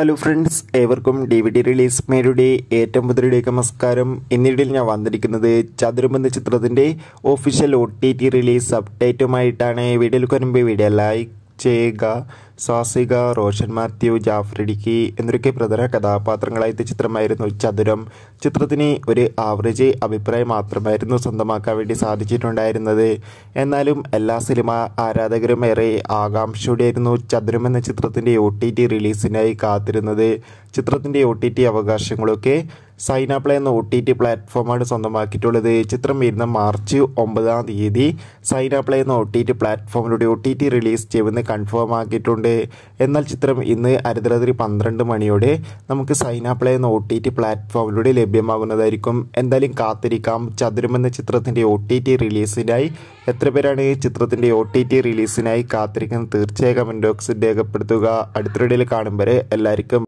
hello friends ഏവർക്കും D V D release മേരുടെ ഏറ്റവും പുതിയയിലേക്ക് നമസ്കാരം ഇന്നിടയിൽ ഞാൻ വന്നിരിക്കുന്നത് ചതുരം എന്ന ചിത്രത്തിൻ്റെ official O T T release അപ്ഡേറ്റുമായിട്ടാണ് വീഡിയോയിൽ വരുമ്പോൾ വീഡിയോ ലൈക്ക് ചെയ്യുക സ്വാസിക റോഷൻ മാത്യു ജാഫ്രിഡിക്കി എന്നൊക്കെ പ്രധാന കഥാപാത്രങ്ങളായ ചിത്രമായിരുന്നു ചതുരം ചിത്രത്തിന് ഒരു ആവറേജ് അഭിപ്രായം മാത്രമായിരുന്നു സ്വന്തമാക്കാൻ വേണ്ടി സാധിച്ചിട്ടുണ്ടായിരുന്നത് എന്നാലും എല്ലാ സിനിമ ആരാധകരും ഏറെ ആകാംക്ഷയോടെയായിരുന്നു ചതുരം എന്ന ചിത്രത്തിൻ്റെ ഒ ടി ടി റിലീസിനായി കാത്തിരുന്നത് ചിത്രത്തിൻ്റെ ഒ ടി ടി അവകാശങ്ങളൊക്കെ സൈനാപ്ലേ എന്ന ഒ ടി ടി പ്ലാറ്റ്ഫോമാണ് സ്വന്തമാക്കിയിട്ടുള്ളത് ചിത്രം വരുന്ന മാർച്ച് ഒമ്പതാം തീയതി സൈനാപ്ലേ എന്ന ഒ ടി ടി പ്ലാറ്റ്ഫോമിലൂടെ ഒ ടി ടി റിലീസ് ചെയ്യുമെന്ന് കൺഫേം ആക്കിയിട്ടുണ്ട് എന്നാൽ ചിത്രം ഇന്ന് അർദ്ധരാത്രി പന്ത്രണ്ട് മണിയോടെ നമുക്ക് സൈനാപ്ലേ എന്ന ഒ ടി ടി പ്ലാറ്റ്ഫോമിലൂടെ ലഭ്യമാകുന്നതായിരിക്കും എന്തായാലും കാത്തിരിക്കാം ചതുരം എന്ന ചിത്രത്തിൻ്റെ ഒ ടി ടി റിലീസിനായി എത്ര പേരാണ് ചിത്രത്തിൻ്റെ ഒ ടി ടി റിലീസിനായി കാത്തിരിക്കുന്നത് തീർച്ചയായും കമൻറ്റ് ബോക്സിൽ രേഖപ്പെടുത്തുക അടുത്തിടയിൽ കാണും വരെ എല്ലാവർക്കും